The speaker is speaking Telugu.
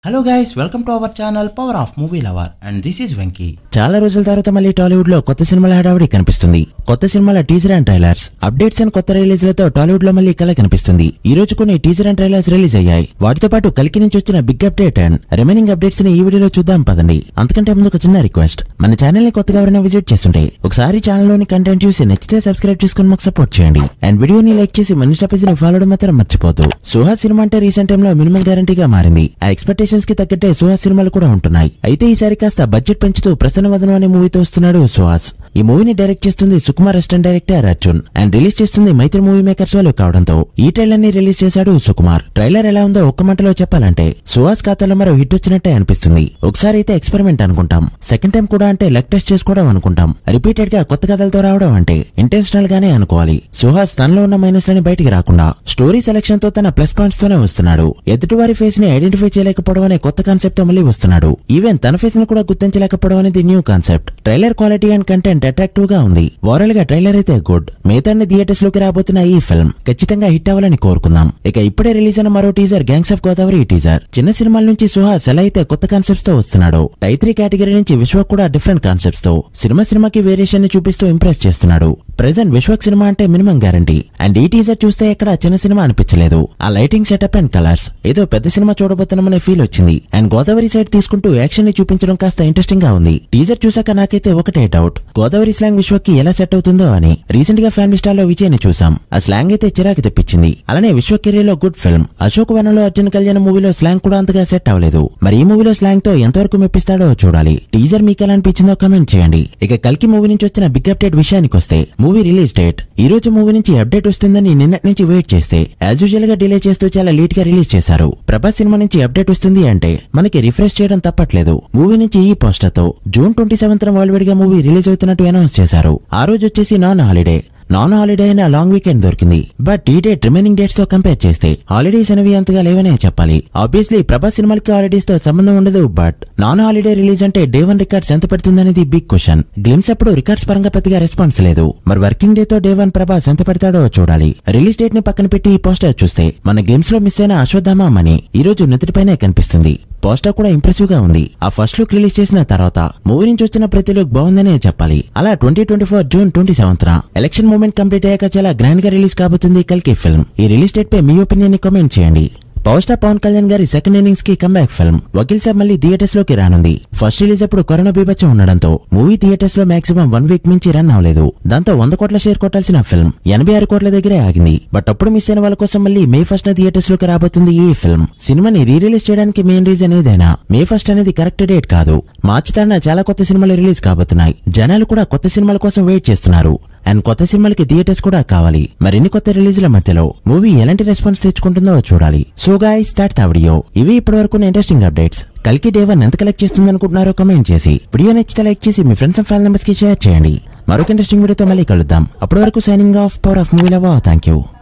hello guys welcome to our channel power of movie lover and this is Venky చాలా రోజుల తర్వాత మళ్ళీ టాలీవుడ్ లో కొత్త సినిమాల హడావిడి కనిపిస్తుంది కొత్త సినిమాల teaser and trailers updates and కొత్త రిలీజ్ లతో టాలీవుడ్ లో మళ్ళీ కల కనిపిస్తుంది ఈ రోజు కొన్ని టీజర్ అండ్ ట్రైలర్స్ రిలీజ్ అయ్యాయి వాటితో పాటు కలికి నుంచి వచ్చిన big update and remaining updates ని ఈ వీడియోలో చూద్దాం పదండి అంతకంటే ముందు ఒక చిన్న రిక్వెస్ట్ మన ఛానల్ ని కొత్తగా ఎవరైనా విజిట్ చేస్తుంటే ఒకసారి ఛానల్ లోని కంటెంట్ చూసి నచ్చితే సబ్స్క్రైబ్ చేసుకుని మాకు సపోర్ట్ చేయండి అండ్ వీడియోని లైక్ చేసి మన ఇన్స్టా పేజ్ ని ఫాలో మాత్రం మర్చిపోదు సుహాస్ సినిమా అంటే రీసెంట్ టైమ్ లో మినిమం గ్యారంటీగా మారింది ఆ ఎక్స్పెక్టేషన్స్ కి తగ్గట్టే సుహాస్ సినిమాలు కూడా ఉంటున్నాయి అయితే ఈసారి కాస్త బడ్జెట్ పెంచుతూ ప్రసన్న వదనం అనే మూవీతో వస్తున్నాడు సుహాస్ ఈ మూవీని డైరెక్ట్ చేస్తుంది Sukumar assistant director Arjun and release చేస్తుంది మైత్రి మూవీ మేకర్స్ వాళ్ళు కావడంతో ఈ ట్రైలర్ ని రిలీజ్ చేశాడు సుకుమార్ ట్రైలర్ ఎలా ఉందో ఒక్క మాటలో చెప్పాలంటే సుహాస్ ఖాతాలో మరో హిట్ వచ్చినట్టే అనిపిస్తుంది ఒకసారి అయితే ఎక్స్పెరిమెంట్ అనుకుంటాం సెకండ్ టైం కూడా అంటే లెగ్ టెస్ట్ చేసుకోవడం అనుకుంటాం రిపీటెడ్ గా కొత్త కథలతో రావడం అంటే ఇంటెన్షనల్ గానే అనుకోవాలి సుహాస్ తనలో ఉన్న మైనస్ లని బయటికి రాకుండా స్టోరీ సెలక్షన్ తో తన ప్లస్ పాయింట్స్ తోనే వస్తున్నాడు ఎదుటివారి ఫేస్ ని ఐడెంటిఫై చేయలేకపోవడం అనే కొత్త కాన్సెప్ట్ తో మళ్ళీ వస్తున్నాడు ఈవెన్ తన ఫేస్ ని కూడా గుర్తించలేకపోవడం అనేది new concept trailer quality and content attractive గా ఉంది ఓవరాల్ గా ట్రైలర్ అయితే గుడ్ మిగతా థియేటర్స్ లోకి రాబోతున్న ఈ ఫిల్మ్ ఖచ్చితంగా హిట్ అవ్వాలని కోరుకుందాం ఇక ఇప్పుడే రిలీజ్ అయిన మరో teaser gangs of Godavari teaser చిన్న సినిమాల నుంచి సుహాస్ ఎలా అయితే కొత్త కాన్సెప్ట్స్ తో వస్తున్నాడు టైత్రీ కేటగిరీ నుంచి విశ్వ కూడా డిఫరెంట్ కాన్సెప్ట్స్ తో సినిమా సినిమాకి వేరియేషన్ ని చూపిస్తూ ఇంప్రెస్ చేస్తున్నాడు ప్రెసెంట్ విశ్వక్ సినిమా అంటే మినిమం గ్యారంటీ అండ్ ఈ టీజర్ చూస్తే ఎక్కడ చిన్న సినిమా అనిపించలేదు ఆ లైటింగ్ సెటప్ అండ్ కలర్స్ ఏదో పెద్ద సినిమా చూడబోతున్నామనే ఫీల్ వచ్చింది అండ్ గోదావరి సైడ్ తీసుకుంటూ యాక్షన్ ని చూపించడం కాస్త ఇంట్రెస్టింగ్ గా ఉంది టీజర్ చూసాక నాకైతే ఒకటే డౌట్ గోదావరి స్లాంగ్ విశ్వక్ కి ఎలా సెట్ అవుతుందో అని రీసెంట్ గా ఫ్యామిలీ స్టార్ లో విజయ్ ని చూసాం ఆ స్లాంగ్ అయితే చిరాకు తెప్పించింది అలానే విశ్వ కెరీర్ లో గుడ్ ఫిల్మ్ అశోక్ వనంలో అర్జున్ కళ్యాణ్ మూవీలో స్లాంగ్ కూడా అంతగా సెట్ అవ్వలేదు మరి ఈ మూవీలో స్లాంగ్ తో ఎంతవరకు మెప్పిస్తాడో చూడాలి టీజర్ మీకు ఎలా అనిపించిందో కమెంట్ చేయండి ఇక కల్కి మూవీ నుంచి వచ్చిన బిగ్ అప్డేట్ విషయానికి వస్తే మూవీ రిలీజ్ డేట్ ఈ రోజు మూవీ నుంచి అప్డేట్ వస్తుందని నిన్నటి నుంచి వెయిట్ చేస్తే యాజ్ యూజువల్ గా డిలే చేస్తూ చాలా లేట్ గా రిలీజ్ చేశారు ప్రభాస్ సినిమా నుంచి అప్డేట్ వస్తుంది అంటే మనకి రిఫ్రెష్ చేయడం తప్పట్లేదు మూవీ నుంచి ఈ పోస్టర్ తో June twenty seventh worldwide గా మూవీ రిలీజ్ అవుతున్నట్టు అనౌన్స్ చేశారు ఆ రోజు వచ్చేసి నాన్ హాలిడే నాన్ హాలిడే అయిన లాంగ్ వీకెండ్ దొరికింది బట్ ఈ డేట్ రిమైనింగ్ డేట్స్ తో కంపేర్ చేస్తే హాలిడేస్ అనేవి అంతగా లేవనే చెప్పాలి ఆబ్వియస్లీ ప్రభాస్ సినిమాలకి హాలిడేస్ తో సంబంధం ఉండదు బట్ నాన్ హాలిడే రిలీజ్ అంటే డే వన్ రికార్డ్స్ ఎంత పెడుతుందనేది బిగ్ క్వశ్చన్ గ్లిమ్స్ అప్పుడు రికార్డ్స్ పరంగా పెద్దగా రెస్పాన్స్ లేదు మరి వర్కింగ్ డే తో డే వన్ ప్రభాస్ ఎంత పెడతాడో చూడాలి రిలీజ్ డేట్ ని పక్కన పెట్టి ఈ పోస్టర్ చూస్తే మన గేమ్స్ లో మిస్ అయిన అశ్వత్థామ మని ఈ రోజు నిద్రపైనే కనిపిస్తుంది పోస్టర్ కూడా ఇంప్రెసివ్ గా ఉంది ఆ ఫస్ట్ లుక్ రిలీజ్ చేసిన తర్వాత మూవీ నుంచి వచ్చిన ప్రతి లుక్ బాగుందనే చెప్పాలి అలా twenty twenty four June twenty seventh election moment complete అయ్యాక చాలా గ్రాండ్ గా రిలీజ్ కాబోతుంది కల్కి ఫిల్మ్ ఈ రిలీజ్ డేట్ పై మీ ఒపీనియన్ ని కామెంట్ చేయండి పవర్ స్టార్ పవన్ కళ్యాణ్ గారి సెకండ్ ఇన్నింగ్స్ కి కంబ్యాక్ ఫిల్మ్ వకీల్ సాబ్ మళ్ళీ థియేటర్స్ లోకి రానుంది ఫస్ట్ రిలీజ్ అప్పుడు కరోనా బీభత్సం ఉండడంతో మూవీ థియేటర్స్ లో మాక్సిమం వన్ వీక్ మించి రన్ అవ్వలేదు దాంతో వంద కోట్ల షేర్ కొట్టాల్సిన ఫిల్మ్ ఎనభై ఆరు కోట్ల దగ్గరే ఆగింది బట్ అప్పుడు మిస్ అయిన వాళ్ళ కోసం మళ్ళీ మే ఫస్ట్ థియేటర్స్ లోకి రాబోతుంది ఈ ఫిల్మ్ సినిమాని రీ రిలీజ్ చేయడానికి మెయిన్ రీజన్ ఏదైనా మే ఫస్ట్ అనేది కరెక్ట్ డేట్ కాదు మార్చి తరన చాలా కొత్త సినిమాలు రిలీజ్ కాబోతున్నాయి జనాలు కూడా కొత్త సినిమాల కోసం వెయిట్ చేస్తున్నారు అండ్ కొత్త సినిమాలకి థియేటర్స్ కూడా కావాలి మరిన్ని కొత్త రిలీజ్ల మధ్యలో మూవీ ఎలాంటి రెస్పాన్స్ తెచ్చుకుంటుందో చూడాలి సో గాయస్ దాట్ వీడియో ఇవి ఇప్పటి వరకు ఇంట్రెస్టింగ్ అప్డేట్స్ కల్కి డే వన్ ఎంత కలెక్ట్ చేస్తుంది అనుకుంటున్నారో కమెంట్ చేసి వీడియో నచ్చితే లైక్ చేసి మీ ఫ్రెండ్స్ అండ్ ఫ్యామిలీ మెంబర్స్ కి షేర్ చేయండి మరొక ఇంట్రెస్టింగ్ వీడియోతో మళ్ళీ కలుద్దాం అప్పటి వరకు signing off power of movie love thank you